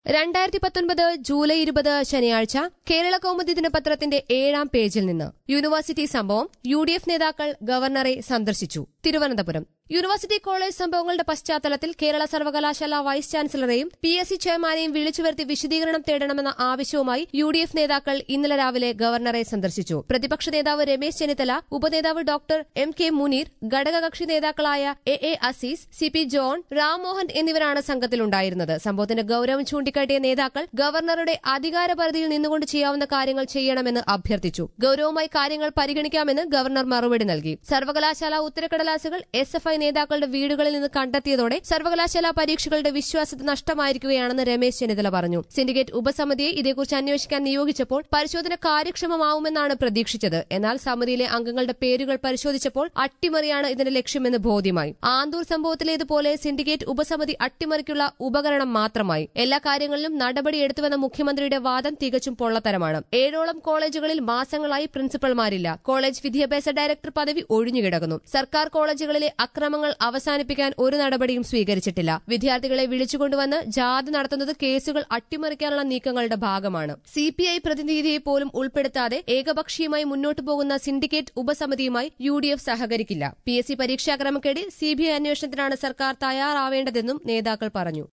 രണ്ടായിരത്തി പത്തൊൻപത് ജൂലൈ ഇരുപത് ശനിയാഴ്ച കേരള കൗമുദി ദിനപത്രത്തിന്റെ ഏഴാം പേജിൽ നിന്ന് യൂണിവേഴ്സിറ്റി സംഭവം യു ഡി എഫ് നേതാക്കൾ ഗവർണറെ സന്ദർശിച്ചു തിരുവനന്തപുരം യൂണിവേഴ്സിറ്റി കോളേജ് സംഭവങ്ങളുടെ പശ്ചാത്തലത്തിൽ കേരള സർവകലാശാല വൈസ് ചാൻസലറെയും പി എസ് സി ചെയർമാനെയും വിളിച്ചു വരുത്തി വിശദീകരണം തേടണമെന്ന ആവശ്യവുമായി യു ഡി എഫ് നേതാക്കൾ ഇന്നലെ രാവിലെ ഗവർണറെ സന്ദർശിച്ചു പ്രതിപക്ഷ നേതാവ് രമേശ് ചെന്നിത്തല ഉപനേതാവ് ഡോക്ടർ എം കെ മുനീർ ഘടകകക്ഷി നേതാക്കളായ A A Azeez C P John Rammohan എന്നിവരാണ് സംഘത്തിലുണ്ടായിരുന്നത് സംഭവത്തിന്റെ ഗൌരവം ചൂണ്ടിക്കാട്ടിയ നേതാക്കൾ ഗവർണറുടെ അധികാരപരിധിയിൽ നിന്നുകൊണ്ട് ചെയ്യാവുന്ന കാര്യങ്ങൾ ചെയ്യണമെന്ന് അഭ്യർത്ഥിച്ചു ഗൌരവമായി കാര്യങ്ങൾ പരിഗണിക്കാമെന്ന് ഗവർണർ മറുപടി നൽകി സർവകലാശാല ഉത്തരക്കടലാസുകൾ എസ് എഫ് ഐ നേതാക്കളുടെ വീടുകളിൽ നിന്ന് കണ്ടെത്തിയതോടെ സർവകലാശാല പരീക്ഷകളുടെ വിശ്വാസ്യത നഷ്ടമായിരിക്കുകയാണെന്ന് രമേശ് ചെന്നിത്തല പറഞ്ഞു സിൻഡിക്കേറ്റ് ഉപസമിതിയെ ഇതേക്കുറിച്ച് അന്വേഷിക്കാൻ നിയോഗിച്ചപ്പോൾ പരിശോധന കാര്യക്ഷമമാവുമെന്നാണ് പ്രതീക്ഷിച്ചത് എന്നാൽ സമിതിയിലെ അംഗങ്ങളുടെ പേരുകൾ പരിശോധിച്ചപ്പോൾ അട്ടിമറിയാണ് ഇതിന്റെ ലക്ഷ്യമെന്ന് ബോധ്യമായി ആന്തൂർ സംഭവത്തിലേതുപോലെ സിൻഡിക്കേറ്റ് ഉപസമിതി അട്ടിമറിക്കുള്ള ഉപകരണം മാത്രമായി എല്ലാ കാര്യങ്ങളിലും നടപടിയെടുത്തുവെന്ന മുഖ്യമന്ത്രിയുടെ വാദം തികച്ചും പൊള്ളത്തരമാണ് ഏഴോളം കോളേജുകളിൽ മാസങ്ങളായി പ്രിൻസിപ്പൽമാരില്ല കോളേജ് വിദ്യാഭ്യാസ ഡയറക്ടർ പദവി ഒഴിഞ്ഞുകിടക്കുന്നു സർക്കാർ കോളേജുകളിലെ അക്രമങ്ങൾ അവസാനിപ്പിക്കാൻ ഒരു നടപടിയും സ്വീകരിച്ചിട്ടില്ല വിദ്യാർത്ഥികളെ വിളിച്ചുകൊണ്ടുവന്ന് ജാഥ നടത്തുന്നത് കേസുകൾ അട്ടിമറിക്കാനുള്ള നീക്കങ്ങളുടെ ഭാഗമാണ് സിപിഐ പ്രതിനിധിയെ പോലും ഉൾപ്പെടുത്താതെ ഏകപക്ഷീയമായി മുന്നോട്ടു പോകുന്ന സിൻഡിക്കേറ്റ് ഉപസമിതിയുമായി യു ഡി എഫ് സഹകരിക്കില്ല പി എസ് സി പരീക്ഷാക്രമക്കേടിൽ സിബിഐ അന്വേഷണത്തിനാണ് സർക്കാർ തയ്യാറാവേണ്ടതെന്നും നേതാക്കൾ പറഞ്ഞു